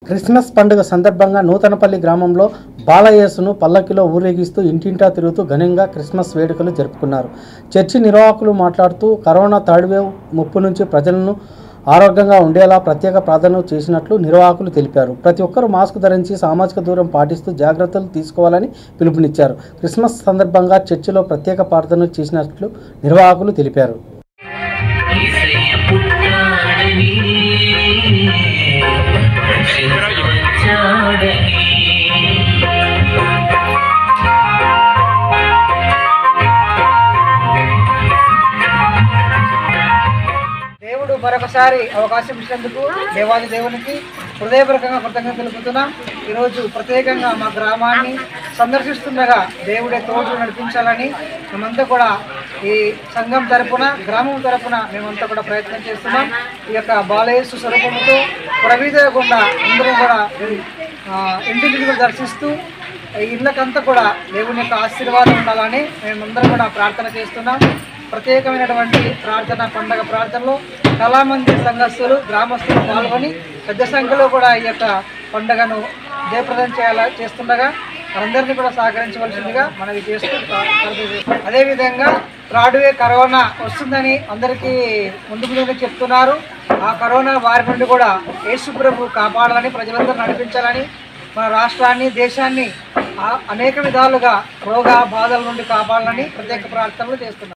Christmas పండుగ సందర్భంగా నూతనపల్లి గ్రామంలో బాలయేసును పల్లకిలో ఊరేగిస్తూ ఇంటింటా తిరుగుతూ ఘనంగా క్రిస్మస్ వేడుకలు జరుపుకున్నారు చర్చి నిర్వాహకులు మాట్లాడుతూ కరోనా థర్డ్ వేవ్ ముప్పు నుంచి ప్రజలను ఆరోగ్యంగా ఉండేలా ప్రత్యేక ప్రార్థనలు చేసినట్లు నిర్వాహకులు తెలిపారు ప్రతి ఒక్కరూ మాస్క్ ధరించి సామాజిక దూరం పాటిస్తూ జాగ్రత్తలు తీసుకోవాలని పిలుపునిచ్చారు క్రిస్మస్ సందర్భంగా చర్చిలో ప్రత్యేక ప్రార్థనలు చేసినట్లు నిర్వాహకులు తెలిపారు యేసయ్య పుట్టాడని రక్షించవచ్చాడని దేవుడు మరొకసారి అవకాశం ఇచ్చినందుకు దేవాది దేవునికి హృదయపూర్వకంగా కృతజ్ఞత తెలుపుతున్నాం ఈరోజు ప్రత్యేకంగా మా గ్రామాన్ని సందర్శిస్తుండగా దేవుడే తోడు నడిపించాలని మేమంతా కూడా ఈ సంఘం తరపున గ్రామం తరపున మేమంతా కూడా ప్రయత్నం చేస్తున్నాం ఈ యొక్క బాలయేసు స్వరూపముతో ప్రవీదకుండా అందరం కూడా ఆ, ఇంటింటిని కూడా దర్శిస్తూ ఈ ఇళ్ళకంతా కూడా దేవుని యొక్క ఆశీర్వాదం ఉండాలని మేమందరం కూడా ప్రార్థన చేస్తున్నాం ప్రత్యేకమైనటువంటి ప్రార్థన పండగ ప్రార్థనలో చాలా మంది సంఘస్థులు గ్రామస్తులు పాల్గొని పెద్ద సంఖ్యలో కూడా ఈ యొక్క పండుగను జయప్రదం చేయాల చేస్తుండగా మనందరినీ కూడా సహకరించవలసిందిగా మనవి చేస్తూ ప్రార్థన అదేవిధంగా రాడువే కరోనా వస్తుందని అందరికీ ముందు ముందుగా చెప్తున్నారు ఆ కరోనా వారి నుండి కూడా యేసుప్రభు కాపాడాలని ప్రజలందరూ నడిపించాలని మన రాష్ట్రాన్ని దేశాన్ని ఆ అనేక విధాలుగా రోగ బాధల నుండి కాపాడాలని ప్రత్యేక ప్రార్థనలు చేస్తున్నారు